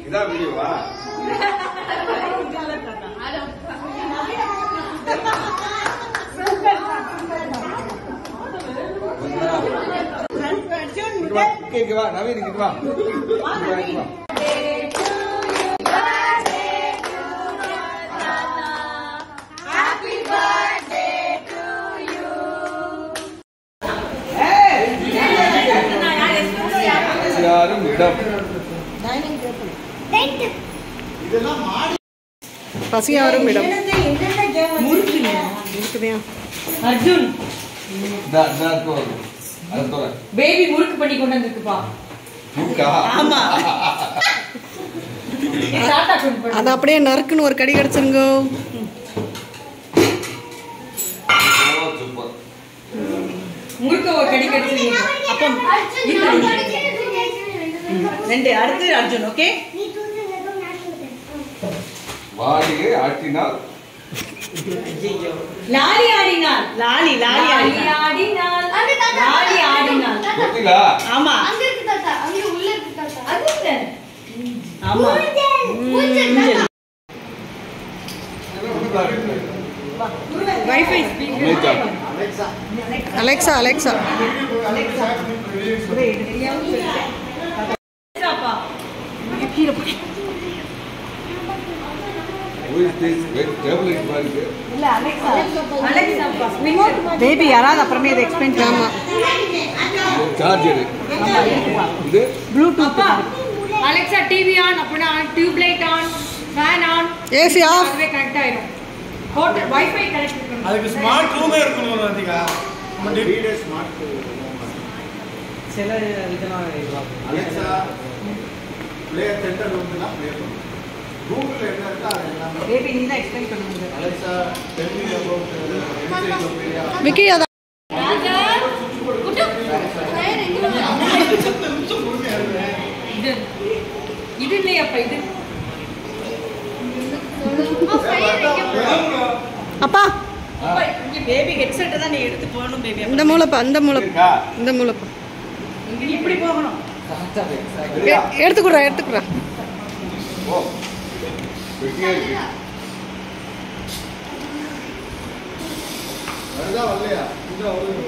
இதான் வீடியோவா இங்க வா, இங்க இங்க வா நவீன் இங்க வா இங்க வா, இங்க வா யாரும் இடம் பசியாரும் இடம் இருக்குதையா அர்ஜுன் இதா இதா தோற அது தோற பேபி முறுக்கு பண்ணி கொண்டு வந்திருக்குப்பா இருக்கா ஆமா டாடா கொண்டு பண்ணு. அது அப்படியே நறுக்குன்னு ஒரு கடி கிடச்சிருங்க ஓ சூப்பர் முறுக்கு ஒரு கடி கடிச்சிருக்கீங்க அப்போ ரெண்டு அடுத்து அர்ஜுன் ஓகே வாடியை ஆட்டினால் லாலி ஆடினாள் லாலி லாலி ஆடினாள் லாலி ஆடினாள் கொத்திலா ஆமா ஆமா wifi Alexa Alexa speaker baby யாராவது அப்புறமே இதை எக்ஸ்பிளைன் ஆமா சார்ஜர் இது ப்ளூடூத் அலெக்சா டிவி ஆன் அப்படின்னா tube light on fan on AC off அதுவே கனெக்ட் ஆயிடும் ஹோட்டல் வைஃபை கனெக்ட் பண்ணணும் அதுக்கு ஸ்மார்ட் ரூமே இருக்கணும் ராதிகா நம்ம டிவி சில இதெல்லாம் அலெக்சா பிளே சென்டர் ரூம்னா பிளே பண்ணும் கூகுள்ல என்ன இருக்கோ அது எல்லாமே பேபி நீ தான் எக்ஸ்பிளைன் பண்ணுங்க Alexa tell me about encyclopedia wiki அதான் இது இது இல்லையாப்பா இது அப்பா பேபி ஹெட்செட்டை தான் நீ எடுத்து போகணும் பேபி இந்த மூளைப்பா இந்த மூளைப்பா இருக்கா இந்த மூளைப்பா இப்படி போகணும் சரியா எடுத்துக்குறா எடுத்துக்குறா ஓ வெட்டியா இருக்கு வருதா வரலையா இந்த வருது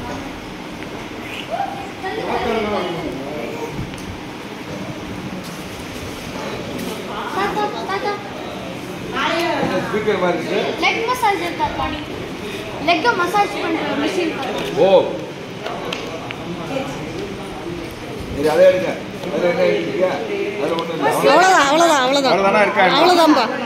ஸ்பீக்கர் மாதிரி இருக்கு ಲೆಗ್ ಮಸಾಜ್ ಇರ್ತದೆ ನೋಡಿ ಲೆಗ್ ಮಸಾಜ್ பண்ணுற ಮಿಷಿನ್ ஓ இது அதே எடுங்க அதில் என்ன இருக்கீங்க அதில் ஒன்றும் இல்லை அவ்வளோதான் அவ்வளோதான் அவ்வளோதான் அவ்வளோதானா இருக்கா அவ்வளோதான்ப்பா